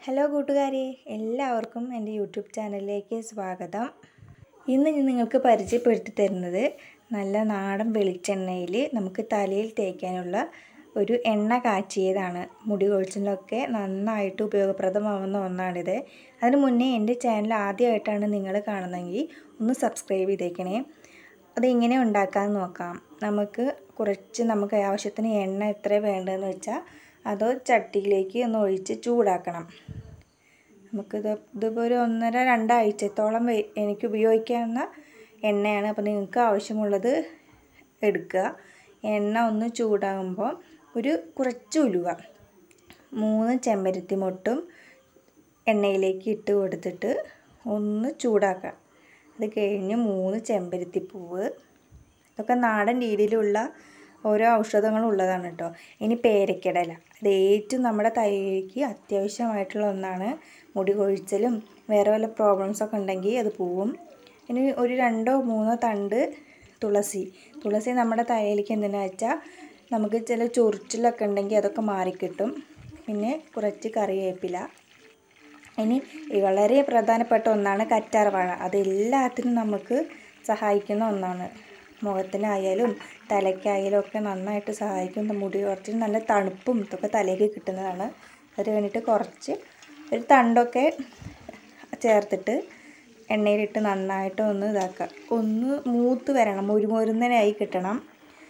hello കൂട്ടുകാരെ എല്ലാവർക്കും എൻ്റെ യൂട്യൂബ് ചാനലിലേക്ക് സ്വാഗതം ഇന്ന് ഞാൻ നിങ്ങൾക്ക് പരിചയപ്പെടുത്തി തരുന്നത് നല്ല നാടൻ വെളിച്ചെണ്ണയിൽ നമുക്ക് തലയിൽ തേക്കാനുള്ള ഒരു എണ്ണ കാച്ചിയതാണ് മുടി കൊഴിച്ചിലൊക്കെ നന്നായിട്ട് ഉപയോഗപ്രദമാവുന്ന ഒന്നാണിത് അതിന് മുന്നേ എൻ്റെ ചാനൽ ആദ്യമായിട്ടാണ് നിങ്ങൾ കാണുന്നതെങ്കിൽ ഒന്ന് സബ്സ്ക്രൈബ് ചെയ്തേക്കണേ അതെങ്ങനെ ഉണ്ടാക്കാമെന്ന് നോക്കാം നമുക്ക് കുറച്ച് നമുക്ക് ആവശ്യത്തിന് എണ്ണ എത്ര വേണ്ടതെന്ന് വെച്ചാൽ അതോ ചട്ടിയിലേക്ക് ഒന്ന് ഒഴിച്ച് ചൂടാക്കണം നമുക്കിത് ഇതിപ്പോൾ ഒരു ഒന്നര രണ്ടാഴ്ചത്തോളം എനിക്ക് ഉപയോഗിക്കാവുന്ന എണ്ണയാണ് അപ്പോൾ നിങ്ങൾക്ക് ആവശ്യമുള്ളത് എടുക്കുക എണ്ണ ഒന്ന് ചൂടാകുമ്പോൾ ഒരു കുറച്ച് ഉലുവ മൂന്ന് ചെമ്പരത്തി മൊട്ടും എണ്ണയിലേക്ക് ഇട്ട് കൊടുത്തിട്ട് ഒന്ന് ചൂടാക്കുക അത് കഴിഞ്ഞ് മൂന്ന് ചെമ്പരത്തി പൂവ് ഇതൊക്കെ നാടൻ രീതിയിലുള്ള ഓരോ ഔഷധങ്ങളും ഉള്ളതാണ് കേട്ടോ ഇനി പേരക്കിടല അത് ഏറ്റവും നമ്മുടെ തലയിലേക്ക് അത്യാവശ്യമായിട്ടുള്ള ഒന്നാണ് മുടി കൊഴിച്ചലും വേറെ വല്ല പ്രോബ്ലംസൊക്കെ ഉണ്ടെങ്കിൽ അത് പോവും ഇനി ഒരു രണ്ടോ മൂന്നോ തണ്ട് തുളസി തുളസി നമ്മുടെ തലയിലേക്ക് എന്തിനാ വെച്ചാൽ നമുക്ക് ചില ചൊറിച്ചിലൊക്കെ ഉണ്ടെങ്കിൽ അതൊക്കെ മാറിക്കിട്ടും പിന്നെ കുറച്ച് കറിവേപ്പില ഇനി വളരെ പ്രധാനപ്പെട്ട ഒന്നാണ് കറ്റാർവാഴ അതെല്ലാത്തിനും നമുക്ക് സഹായിക്കുന്ന ഒന്നാണ് മുഖത്തിനായാലും തലയ്ക്കായാലും ഒക്കെ നന്നായിട്ട് സഹായിക്കും മുടി കുറച്ച് നല്ല തണുപ്പും ഇതൊക്കെ തലയ്ക്ക് കിട്ടുന്നതാണ് അത് കഴിഞ്ഞിട്ട് കുറച്ച് ഒരു തണ്ടൊക്കെ ചേർത്തിട്ട് എണ്ണയിലിട്ട് നന്നായിട്ട് ഒന്ന് ഇതാക്കുക ഒന്ന് മൂത്ത് വരണം മുരുമുരുന്നനായി കിട്ടണം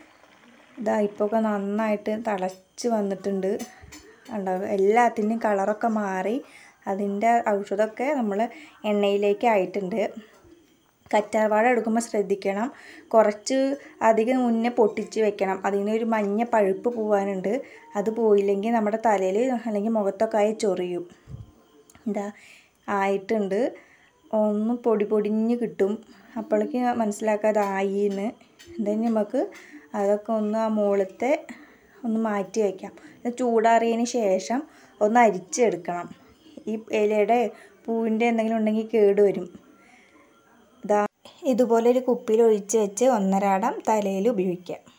ഇതാ ഇപ്പോഴൊക്കെ നന്നായിട്ട് തിളച്ച് വന്നിട്ടുണ്ട് ഉണ്ടാവും എല്ലാത്തിൻ്റെയും കളറൊക്കെ മാറി അതിൻ്റെ ഔഷധമൊക്കെ നമ്മൾ എണ്ണയിലേക്ക് ആയിട്ടുണ്ട് കറ്റാർവാഴ എടുക്കുമ്പോൾ ശ്രദ്ധിക്കണം കുറച്ച് അധികം മുന്നേ പൊട്ടിച്ച് വെക്കണം അതിന് ഒരു മഞ്ഞ പഴുപ്പ് പോകാനുണ്ട് അത് പോയില്ലെങ്കിൽ നമ്മുടെ തലയിൽ അല്ലെങ്കിൽ മുഖത്തൊക്കെ ആയി ചൊറിയും എന്താ ആയിട്ടുണ്ട് ഒന്ന് പൊടി പൊടിഞ്ഞ് കിട്ടും അപ്പോഴേക്ക് മനസ്സിലാക്കാതെ ആയിന്ന് then നമുക്ക് അതൊക്കെ ഒന്ന് ആ മുകളിലത്തെ ഒന്ന് മാറ്റി വയ്ക്കാം ചൂടാറിയതിന് ശേഷം ഒന്ന് അരിച്ചെടുക്കണം ഈ ഇലയുടെ പൂവിൻ്റെ എന്തെങ്കിലും ഉണ്ടെങ്കിൽ കേട് വരും ഇതാ ഇതുപോലെ ഒരു കുപ്പിയിൽ ഒഴിച്ച് വെച്ച് ഒന്നരാടം തലയിൽ ഉപയോഗിക്കാം